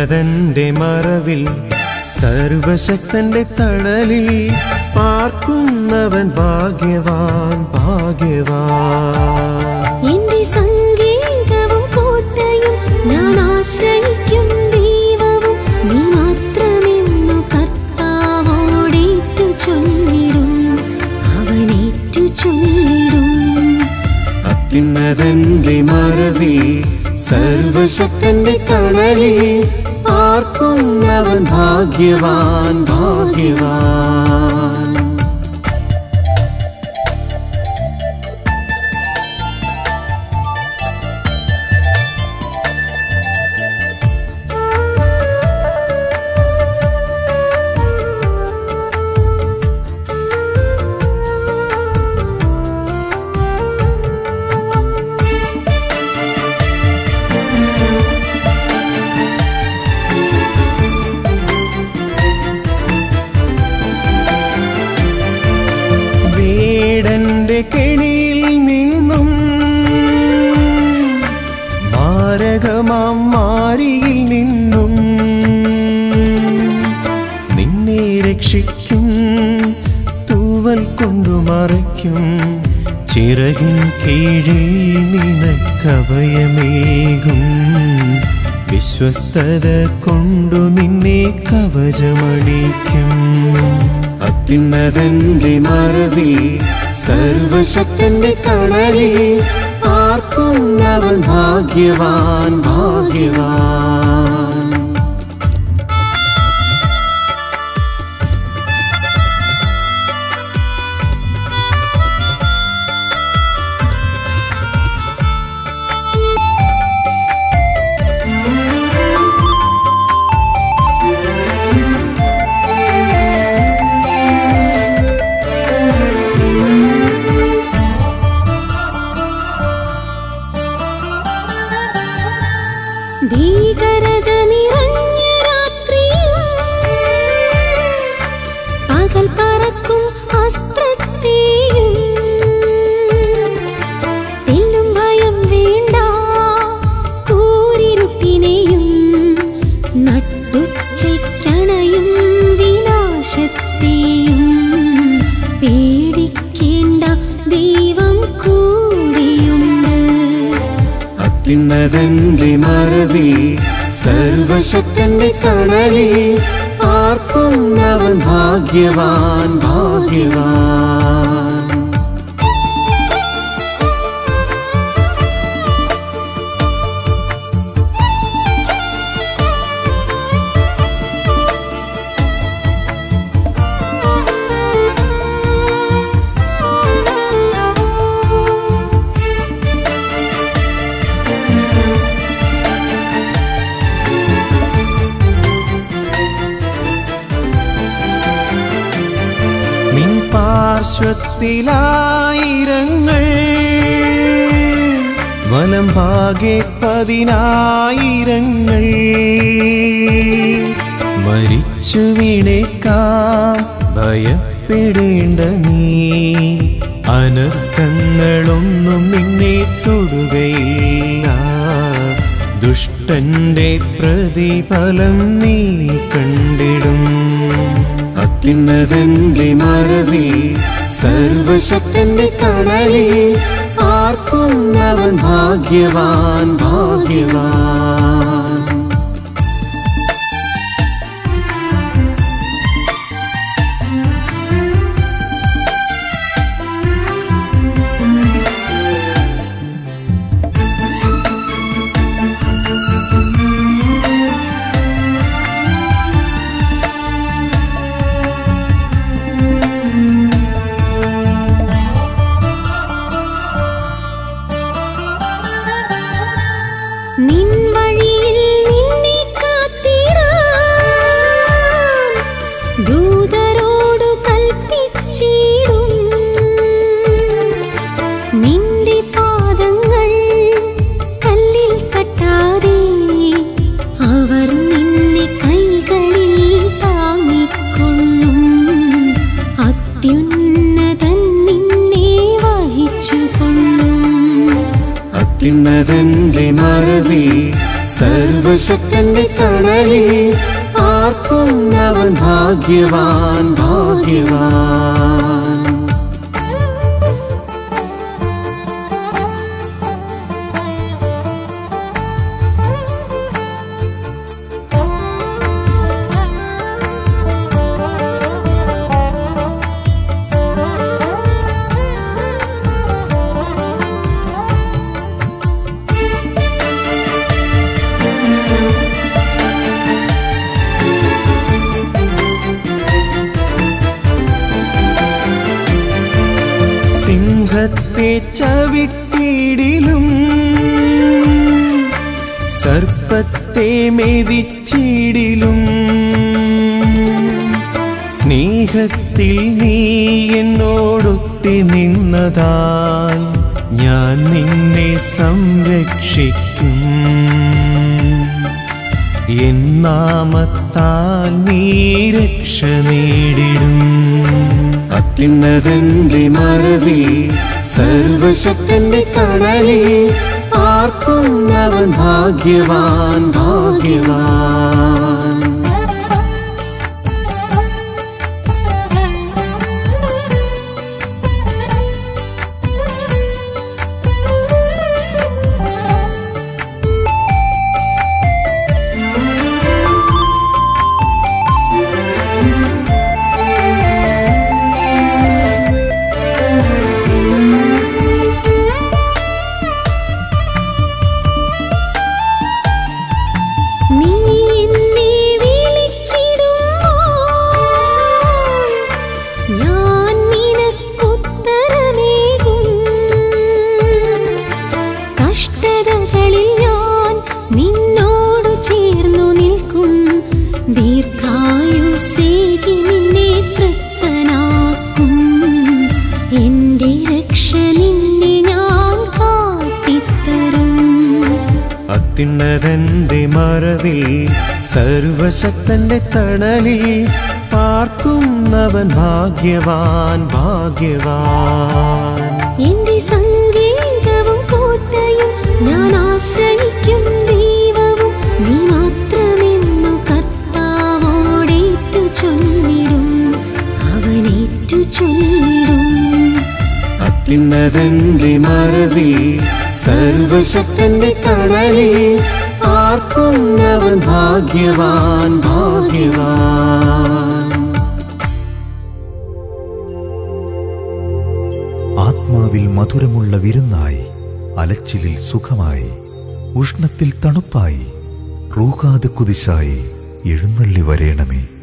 അത്യുന്നതന്റെ മറവിൽ സർവശക്തന്റെ തണലിൽ പാർക്കുന്നവൻ ഭാഗ്യവാൻ ഭാഗ്യവാൻ എന്റെ സംഗീതവും കോട്ടയും ഞാൻ ആശ്രയിക്കും ദൈവവും നീ മാത്രമെന്നു കർത്താവോടേറ്റു ചൊല്ലിടും അവനേറ്റു ചൊല്ലിടും അത്യുന്നതന്റെ മറവിൽ സർവശക്തന്റെ തണലിൽ പാർക്കുന്നവൻ ഭാഗ്യവാൻ ഭാഗ്യവാൻ വേടന്റെ കെണിയിൽ നിന്നും മാരകമാം മാരിയിൽ നിന്നും നിന്നെ രക്ഷിക്കും തൂവൽ കൊണ്ടു മറയ്ക്കും ചിറകിൻ കീഴിൽ നിനക്കഭയമേകും വിശ്വസ്തത കൊണ്ടു നിന്നെ കവചമണിക്കും അത്യുന്നതന്റെ മറവിൽ സർവശക്തന്റെ തണലിൽ ആർക്കുന്നവൻ ഭാഗ്യവാൻ ഭാഗ്യവാൻ ഭീകരത നിറഞ്ഞ രാത്രിയും പകൽ പറക്കും അസ്ത്രത്തെയും തെല്ലും ഭയം വേണ്ട കൂരിരുട്ടിനെയും നട്ടുച്ചയ്ക്കണയും വിനാശത്തെയും പേടിക്കേണ്ട ദൈവം കൂടെയുണ്ട് അത്യുന്നതന്റെ മറവിൽ സർവശക്തന്റെ തണലിൽ ആർക്കുന്നവൻ ഭാഗ്യവാൻ ഭാഗ്യവാൻ നിൻ പാർശ്വത്തിലായിരങ്ങൾ വലം ഭാഗെ പതിനായിരങ്ങൾ മരിച്ചു വീണേക്കാം ഭയപ്പെടേണ്ട നീ അനർത്ഥങ്ങളൊന്നും നിന്നെ തൊടുകയില്ല ദുഷ്ടന്റെ പ്രതിഫലം നീ കണ്ടിടും അത്യുന്നതന്റെ മറവിൽ സർവശക്തന്റെ തണലിൽ ആർക്കുന്നവൻ ഭാഗ്യവാൻ ഭാഗ്യവാൻ നിൻ വഴിയിൽ നിന്നെ കാത്തിടാൻ ദൂതരോടു കൽപ്പിച്ചിടും നിന്റെ പാദങ്ങൾ കല്ലിൽ തട്ടാതെ അവർ നിന്നെ കൈകളിൽ താങ്ങിക്കൊള്ളും അത്യുന്നതൻ നിന്നെ വഹിച്ചുകൊള്ളും അത്യുന്നതന്റെ മറവിൽ സർവശക്തന്റെ തണലിൽ പാർക്കുന്നവൻ ഭാഗ്യവാൻ ഭാഗ്യവാൻ സിംഹത്തെ ചവിട്ടിടിലും സർപ്പത്തെ മെതിച്ചിടിലും സ്നേഹത്തിൽ നീ എന്നോടൊത്തി നിന്നതാൽ ഞാൻ നിന്നെ സംരക്ഷിക്കും എന്നാമത്താൽ നീ രക്ഷ നേടിടും അത്യുന്നതന്റെ മറവിൽ സർവശക്തന്റെ കടലിൽ പാർക്കുന്നവൻ ഭാഗ്യവാൻ ഭാഗ്യവാൻ നീ എന്നെ വിളിച്ചിടുമ്പോൾ ഞാൻ നിനക്കുത്തരമേകും കഷ്ടതകളിൽ ഞാൻ നിന്നോട് ചേർന്നു നിൽക്കും ദീർഘായുസേകി നിന്നെ തൃപ്തനാക്കും എന്റെ രക്ഷ നിന്നെ ഞാൻ കാട്ടിത്തരും അത്യുന്നതന്റെ മറവിൽ സർവശക്തന്റെ തണലിൽ പാർക്കുന്നവൻ ഭാഗ്യവാൻ ഭാഗ്യവാൻ എന്റെ സംഗീതവും കോട്ടയും ഞാൻ ആശ്രയിക്കും ദൈവവും നീ മാത്രമെന്നു കർത്താവോടേറ്റു ചൊല്ലിടും അവനേറ്റു ചൊല്ലിടും അത്യുന്നതന്റെ മറവിൽ സർവശക്തന്റെ തണലിൽ പാർക്കുന്നവൻ ഭാഗ്യവാൻ ഭാഗ്യവാൻ ആത്മാവിൽ മധുരമുള്ള വിരുന്നായി അലച്ചിലിൽ സുഖമായി ഉഷ്ണത്തിൽ തണുപ്പായി റൂഹാത് കുതിശായി എഴുന്നള്ളി വരേണമേ